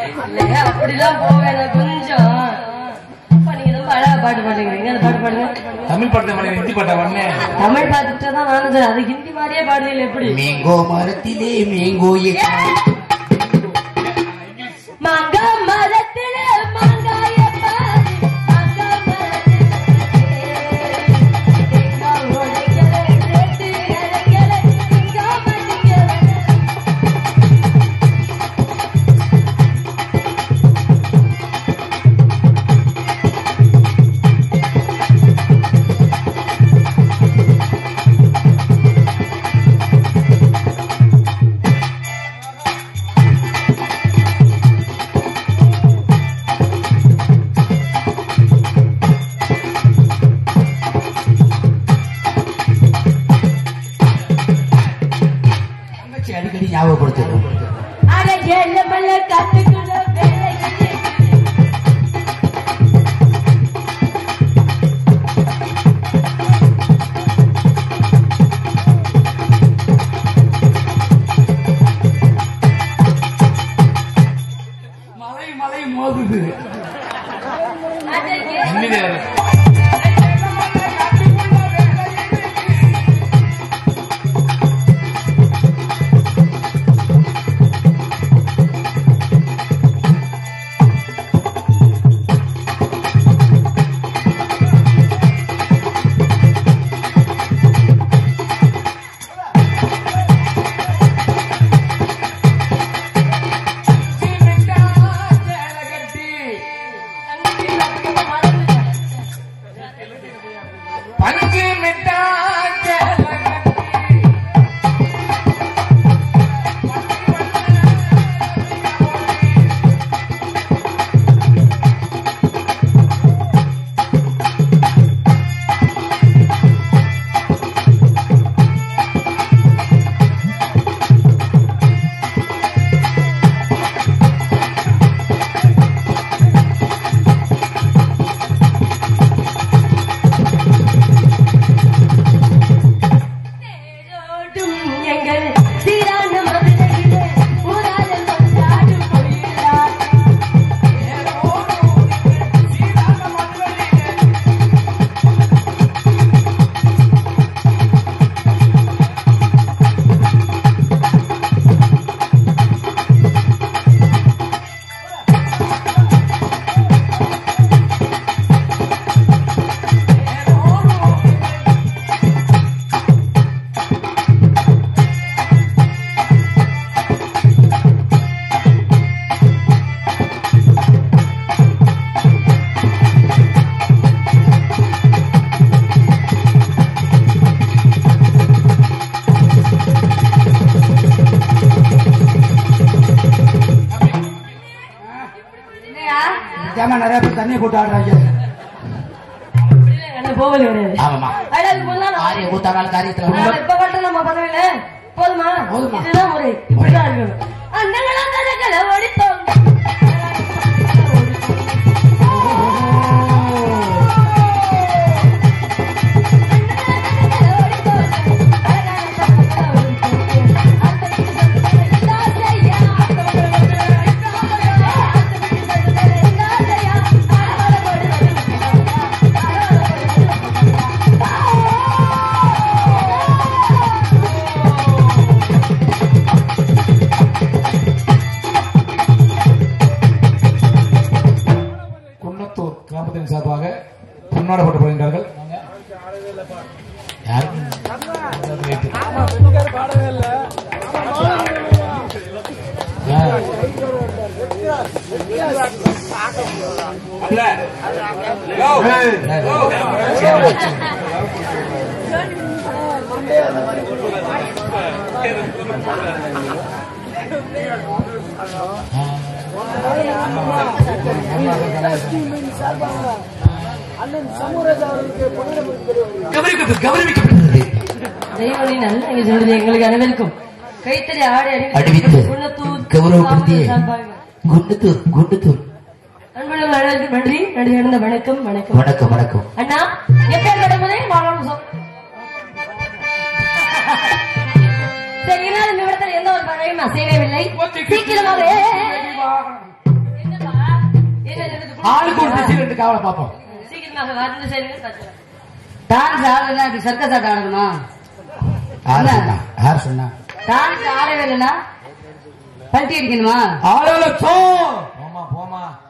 இல்லைங்க அப்படிலாம் போவேன் கொஞ்சம் அப்பா, நீங்க ரொம்ப அழகா பாட்டு பாடுறீங்க அந்த பாட்டு பாடுங்க தமிழ் படத்தை மணி ஹிந்தி பாட்டா பண்ணேன் தமிழ் பாத்துட்டு தான் நானும் சொல்றேன். அது ஹிந்தி மாதிரியே பாடுவீங்க எப்படி மேங்கோ மரத்திலே மேங்கோ மாங்கா மரத்தில மாங்காய பாரு, மாங்கா மரத்தில தேங்காய் உடைக்கல, சேர்த்து இறக்கல, திங்கா மாட்டிக்கல. தங்கச்சி அடிக்கடி ஞாபகப்படுத்தும் அட ஏழு மலை காத்துக்குள்ள வேலை இல்லை. மலை மலை மோதுது அட ஏழு ஹிந்தி பஞ்சு மிட்டாய் தேரோடும் எங்கள் சீரான மதுரையிலே ஊராளம் கொண்டாடும் கோயிலார். என்னையா? ஏமா நிறைய பேர் தண்ணியை போட்டு ஆடுறாங்க அப்படிலாம் எனக்கு போகல கிடையாது. ஆமாமா அட, அதுக்கு முன்னால ஆரிய கூத்தாடால் காரியத்துல நான் இப்ப மட்டும் நம்ம பதவியில போதுமா போதுமா. இதுதான் முறை இப்படிதான் இருக்கணும் அந்தங்களா கதகளை ஒழிப்போம் குன்னத்தூர் கிராமத்தின் சார்பாக பொன்னாடப்பட்டு போகின்றார்கள் யார் கௌரவிக்கப்பட்டது கௌரவிக்கப்பட்டது தெய்வனி நல்ல இங்க சொல்றது எங்களுக்கு அனைவருக்கும் கைத்தறி ஆடை அணிவித்து குன்னத்தூர் கௌரவப்படுத்திய சார்பாக. குண்டுத்தூர் குண்டுத்தூர் அன்புள்ள அனைவருக்கும் நன்றி நன்றி இழந்த வணக்கம் வணக்கம் வணக்கம் வணக்கம் அண்ணா எப்பேர் கடமுதே மாணவன் சொல் சரி இல்லாத நிமிடத்தில் எந்த ஒரு பழையும் அசையவில்லை சீக்கிரமாக ஆளுக்கு ஒரு திசை ரெண்டு காவலை பார்ப்போம் சீக்கிரமாக வந்து செய்யுங்க பார்த்துக்கலாம். டான்ஸ் ஆடுனா இப்படி சர்க்கஸ் ஆட்ட ஆடணுமா யார் சொன்னா யார் சொன்னா டான்ஸ் ஆடவே இல்லைன்னா பல்ட்டி அடிக்கணுமா ஆளோ போமா போமா